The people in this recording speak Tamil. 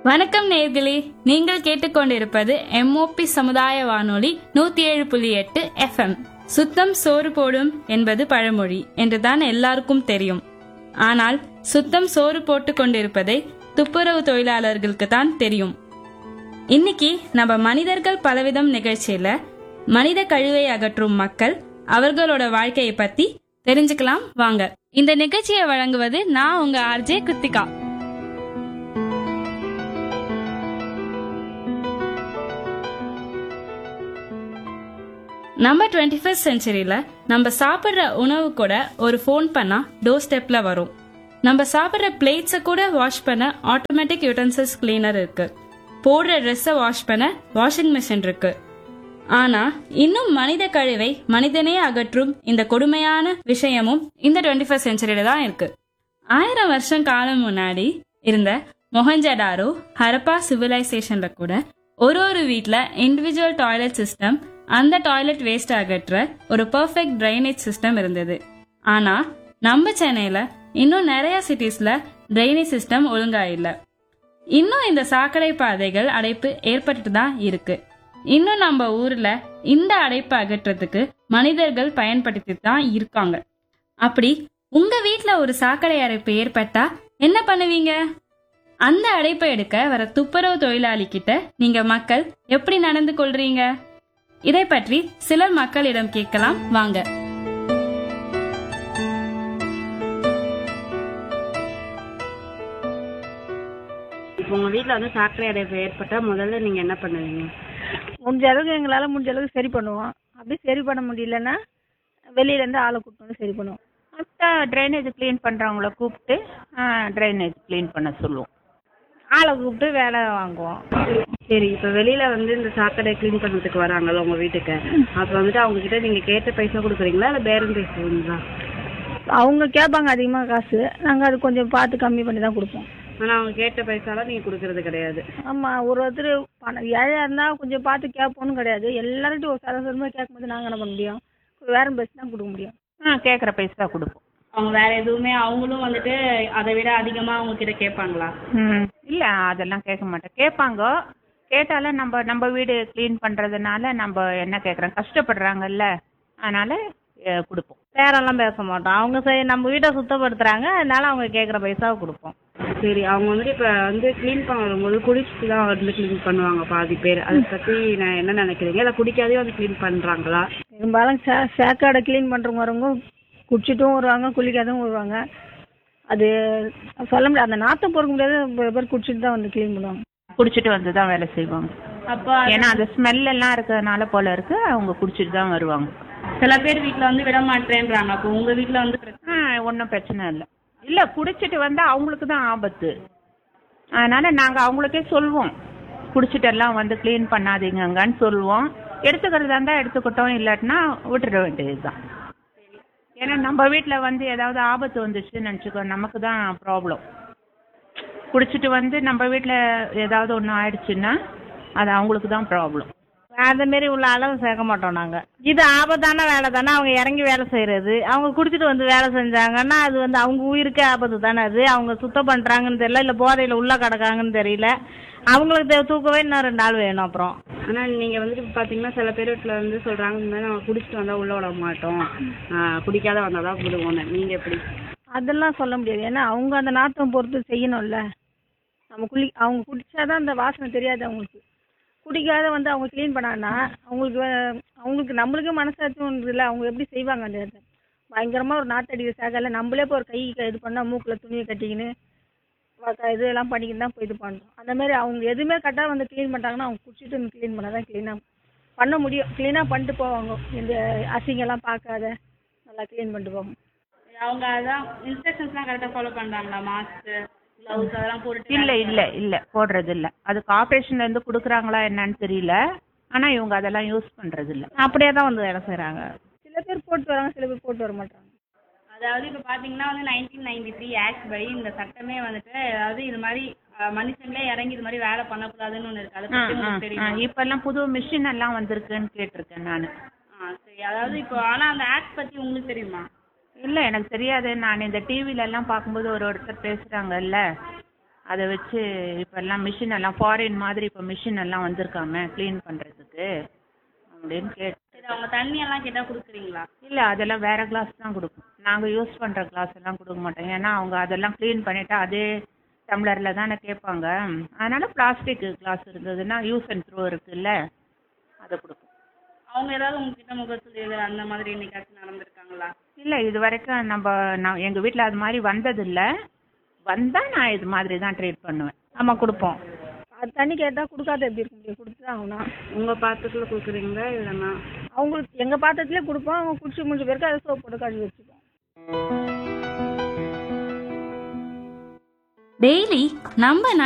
வணக்கம் நேர்களே நீங்கள் கேட்டுக்கொண்டிருப்பது எம்ஓபி சமுதாய வானொலி நூத்தி ஏழு புள்ளி எட்டு எஃப்எம் சுத்தம் சோறு போடும் என்பது பழமொழி என்றுதான் எல்லாருக்கும் தெரியும் ஆனால் சுத்தம் சோறு போட்டு கொண்டிருப்பதை துப்புரவு தொழிலாளர்களுக்கு தான் தெரியும் இன்னைக்கு நம்ம மனிதர்கள் பலவிதம் நிகழ்ச்சியில மனித கழிவை அகற்றும் மக்கள் அவர்களோட வாழ்க்கையை பத்தி தெரிஞ்சுக்கலாம் வாங்க இந்த நிகழ்ச்சியை வழங்குவது நான் உங்க ஆர்ஜே கிருத்திகா நம்ம டுவெண்ட்டி ஃபர்ஸ்ட் செஞ்சுரியில நம்ம சாப்பிட்ற உணவு கூட ஒரு ஃபோன் பண்ணா டோர் ஸ்டெப்ல வரும் நம்ம சாப்பிட்ற பிளேட்ஸை கூட வாஷ் பண்ண ஆட்டோமேட்டிக் யூட்டன்சில்ஸ் கிளீனர் இருக்கு போடுற ட்ரெஸ்ஸை வாஷ் பண்ண வாஷிங் மிஷின் இருக்கு ஆனா இன்னும் மனித கழிவை மனிதனே அகற்றும் இந்த கொடுமையான விஷயமும் இந்த டுவெண்ட்டி ஃபர்ஸ்ட் செஞ்சுரியில தான் இருக்கு ஆயிரம் வருஷம் காலம் முன்னாடி இருந்த மொஹஞ்சடாரோ ஹரப்பா சிவிலைசேஷன்ல கூட ஒரு ஒரு வீட்ல இண்டிவிஜுவல் டாய்லெட் சிஸ்டம் அந்த டாய்லெட் வேஸ்ட் அகற்ற ஒரு பெர்ஃபெக்ட் ட்ரைனேஜ் சிஸ்டம் இருந்தது ஆனா நம்ம சென்னையில இன்னும் நிறைய சிட்டிஸ்ல ட்ரைனேஜ் சிஸ்டம் ஒழுங்கா இல்ல இன்னும் இந்த சாக்கடை பாதைகள் அடைப்பு ஏற்பட்டுட்டு தான் இருக்கு இன்னும் நம்ம ஊர்ல இந்த அடைப்பை அகற்றத்துக்கு மனிதர்கள் பயன்படுத்தி தான் இருக்காங்க அப்படி உங்க வீட்ல ஒரு சாக்கடை அடைப்பு ஏற்பட்டா என்ன பண்ணுவீங்க அந்த அடைப்பை எடுக்க வர துப்புரவு தொழிலாளி கிட்ட நீங்க மக்கள் எப்படி நடந்து கொள்றீங்க இதை பற்றி சிலர் மக்களிடம் கேட்கலாம் வாங்க இப்போ உங்க வீட்ல வந்து சாக்கடை அடைப்பு ஏற்பட்டா முதல்ல நீங்க என்ன பண்ணுவீங்க முடிஞ்ச அளவுக்கு எங்களால் முடிஞ்ச அளவுக்கு சரி பண்ணுவோம் அப்படி சரி பண்ண முடியலன்னா வெளியிலேருந்து ஆளை கூப்பிட்டு வந்து சரி பண்ணுவோம் அடுத்த ட்ரைனேஜ் க்ளீன் பண்ணுறவங்கள கூப்பிட்டு ட்ரைனேஜ் க்ளீன் பண்ண சொல்லுவோம் ஆளை கூப்பிட்டு வேலை வாங்குவோம் சரி இப்போ வெளியில வந்து இந்த சாக்கடை க்ளீன் பண்றதுக்கு வராங்கல்ல உங்க வீட்டுக்கு அப்ப வந்துட்டு அவங்க கிட்ட நீங்க கேட்ட பைசா கொடுக்குறீங்களா இல்ல பேரம் பேசுவீங்களா அவங்க கேட்பாங்க அதிகமாக காசு நாங்கள் அது கொஞ்சம் பார்த்து கம்மி பண்ணி தான் கொடுப்போம் ஆனா அவங்க கேட்ட பைசாலாம் நீங்க கொடுக்கறது கிடையாது ஆமாம் ஒரு ஒருத்தர் பணம் ஏழையாக இருந்தால் கொஞ்சம் பார்த்து கேட்போன்னு கிடையாது எல்லார்ட்டும் ஒரு சரசரமாக கேட்கும்போது நாங்கள் என்ன பண்ண முடியும் வேற பேசி தான் கொடுக்க முடியும் ஆ கேட்குற பைசா கொடுப்போம் அவங்க வேற எதுவுமே அவங்களும் வந்துட்டு அதை விட அதிகமா அவங்க கிட்ட கேட்பாங்களா ம் இல்லை அதெல்லாம் கேட்க மாட்டேன் கேட்பாங்க கேட்டாலும் நம்ம நம்ம வீடு க்ளீன் பண்ணுறதுனால நம்ம என்ன கேட்குறோம் கஷ்டப்படுறாங்கல்ல அதனால அஹ், கொடுப்போம் பேரெல்லாம் பேச மாட்டோம் அவங்க சரி நம்ம வீட்டை சுத்தப்படுத்துறாங்க அதனால அவங்க கேட்குற பைசாவை கொடுப்போம் சரி அவங்க வந்துட்டு இப்ப வந்து க்ளீன் பண்ண வரும்போது குடிச்சிட்டு தான் வந்து க்ளீன் பண்ணுவாங்க பாதி பேர் அதை பத்தி நான் என்ன நினைக்கிறீங்க இல்ல குடிக்காதே வந்து க்ளீன் பண்றாங்களா பெரும்பாலும் சே சேக்காடை க்ளீன் பண்ணுறவங்க வரவங்க குடிச்சிட்டும் வருவாங்க குளிக்காதும் வருவாங்க அது சொல்ல முடியாது அந்த நாத்தம் பொறுக்க முடியாது ஒரு பேர் குடிச்சிட்டு தான் வந்து க்ளீன் பண்ணுவாங்க குடிச்சிட்டு வந்து தான் வேலை செய்வாங்க அப்போ ஏன்னா அந்த ஸ்மெல் எல்லாம் இருக்கிறதுனால போல இருக்கு அவங்க குடிச்சிட்டு தான் வருவாங்க சில பேர் வீட்ல வந்து விட மாட்டேன்றாங்க அப்போ உங்க வீட்ல வந்து பிரச்சனை ஆ ஒன்றும் பிரச்சனை இல்லை இல்லை குடிச்சிட்டு வந்தால் அவங்களுக்கு தான் ஆபத்து அதனால நாங்கள் அவங்களுக்கே சொல்லுவோம் குடிச்சிட்டு எல்லாம் வந்து க்ளீன் பண்ணாதீங்கங்கன்னு சொல்லுவோம் எடுத்துக்கிறதா இருந்தால் எடுத்துக்கிட்டோம் இல்லாட்டினா விட்டுற வேண்டியது தான் ஏன்னா நம்ம வீட்டில் வந்து ஏதாவது ஆபத்து வந்துச்சுன்னு நினச்சிக்கோ நமக்கு தான் ப்ராப்ளம் குடிச்சிட்டு வந்து நம்ம வீட்டில் ஏதாவது ஒன்று ஆயிடுச்சுன்னா அது அவங்களுக்கு தான் ப்ராப்ளம் அந்த மாரி உள்ள அளவு சேர்க்க மாட்டோம் நாங்கள் இது ஆபத்தான வேலை தானே அவங்க இறங்கி வேலை செய்கிறது அவங்க குடிச்சிட்டு வந்து வேலை செஞ்சாங்கன்னா அது வந்து அவங்க உயிருக்கே ஆபத்து தானே அது அவங்க சுத்தம் பண்ணுறாங்கன்னு தெரியல இல்லை போதையில் உள்ள கிடக்காங்கன்னு தெரியல அவங்களுக்கு தே- தூக்கவே இன்னும் ரெண்டு நாள் வேணும் அப்புறம் ஆனா நீங்க வந்துட்டு இப்ப பாத்தீங்கன்னா சில பேர் வீட்டுல வந்து சொல்றாங்க இந்த மாதிரி நாங்க குடிச்சிட்டு வந்தா உள்ள விட மாட்டோம் ஆஹ் குடிக்காத வந்தாதான் விடுவோம்னு நீங்க எப்படி அதெல்லாம் சொல்ல முடியாது ஏன்னா அவங்க அந்த நாத்தம் பொறுத்து செய்யணும்ல நம்ம குளி அவங்க குடிச்சாதான் அந்த வாசனை தெரியாது அவங்களுக்கு குடிக்காத வந்து அவங்க க்ளீன் பண்ணாங்கன்னா அவங்களுக்கு வே- அவங்களுக்கு நம்மளுக்கே மனசாட்சி ஒன்று இல்லை அவங்க எப்படி செய்வாங்க அந்த இடத்த பயங்கரமாக ஒரு நாத்தடிக்கிற சாகல நம்மளே இப்போ ஒரு கை க- இது பண்ணால் மூக்கில் துணியை கட்டிக்கின்னு வ- க- இது எல்லாம் பண்ணிக்கின்னு தான் போய் இது பண்ணுறோம் அந்த மாதிரி அவங்க எதுவுமே கரெக்டாக வந்து க்ளீன் பண்ணிட்டாங்கன்னா அவங்க குடிச்சிட்டு க்ளீன் பண்ணால் தான் க்ளீனாக பண்ண முடியும் க்ளீனாக பண்ணிட்டு போவாங்க இந்த அசிங்கெல்லாம் பார்க்காத நல்லா க்ளீன் பண்ணிட்டு போவாங்க அவங்க அதான் இன்ஸ்ட்ரக்ஷன்ஸ்லாம் கரெக்டா ஃபாலோ பண்றாங்களா மாஸ்க் கிளவுஸ் அதெல்லாம் போட்டுட்டு இல்லை இல்லை இல்லை போடுறது இல்லை அது கார்பரேஷன்ல இருந்து கொடுக்குறாங்களா என்னன்னு தெரியல ஆனால் இவங்க அதெல்லாம் யூஸ் பண்ணுறது இல்லை அப்படியே தான் வந்து வேலை செய்கிறாங்க சில பேர் போட்டு வராங்க சில பேர் போட்டு வர மாட்டாங்க அதாவது இப்ப பாத்தீங்கன்னா வந்து நைன்டீன் நைன்டி த்ரீ ஆக்ட் படி இந்த சட்டமே வந்துட்டு அதாவது இது மாதிரி அஹ், மனுஷங்களே இறங்கி இது மாதிரி வேலை பண்ணக்கூடாதுன்னு ஒண்ணு இருக்கு அதை பத்தி உங்களுக்கு தெரியுமா இப்பெல்லாம் புது மிஷின் எல்லாம் வந்திருக்குன்னு கேட்டிருக்கேன் நான் ஆ, சரி அதாவது இப்போ ஆனா அந்த ஆக்ட் பத்தி உங்களுக்கு தெரியுமா இல்லை எனக்கு தெரியாது நான் இந்த டிவில எல்லாம் பார்க்கும்போது ஒரு ஒருத்தர் பேசுகிறாங்கல்ல அதை வச்சு இப்போ எல்லாம் மிஷின் எல்லாம் ஃபாரின் மாதிரி இப்போ மிஷின் எல்லாம் வந்திருக்காம க்ளீன் பண்ணுறதுக்கு அப்படின்னு கேட்டு சரி அவங்க தண்ணி எல்லாம் கேட்டா குடுக்குறீங்களா இல்லை அதெல்லாம் வேற கிளாஸ் தான் கொடுப்போம் நாங்கள் யூஸ் பண்ணுற கிளாஸ் எல்லாம் கொடுக்க மாட்டோம் ஏன்னா அவங்க அதெல்லாம் க்ளீன் பண்ணிட்டா அதே டம்ளரில் தானே கேட்பாங்க அதனால பிளாஸ்டிக் கிளாஸ் இருந்ததுன்னா யூஸ் அண்ட் த்ரோ இருக்குல்ல அதை கொடுப்போம் அவங்க ஏதாவது உங்ககிட்ட முகத்துல அந்த மாதிரி என்னைக்காச்சும் நடந்திருக்காங்களா இல்லை இது வரைக்கும் நம்ம நான் எங்கள் வீட்டில் அது மாதிரி வந்ததில்லை வந்தால் நான் இது மாதிரி தான் ட்ரீட் பண்ணுவேன் ஆமாம் கொடுப்போம் அது தண்ணி கேட்டால் கொடுக்காத எப்படி இருக்க முடியும் கொடுத்து தான் ஆகணும் உங்க பாத்திரத்துல குடுக்குறீங்களா இல்லைன்னா அவங்களுக்கு எங்கள் பாத்திரத்துலேயே கொடுப்போம் அவங்க குடிச்சு முடிஞ்ச பிறகு அதை சோப் போட்டு கழுவி வச்சுப்போம் டெய்லி நம்ம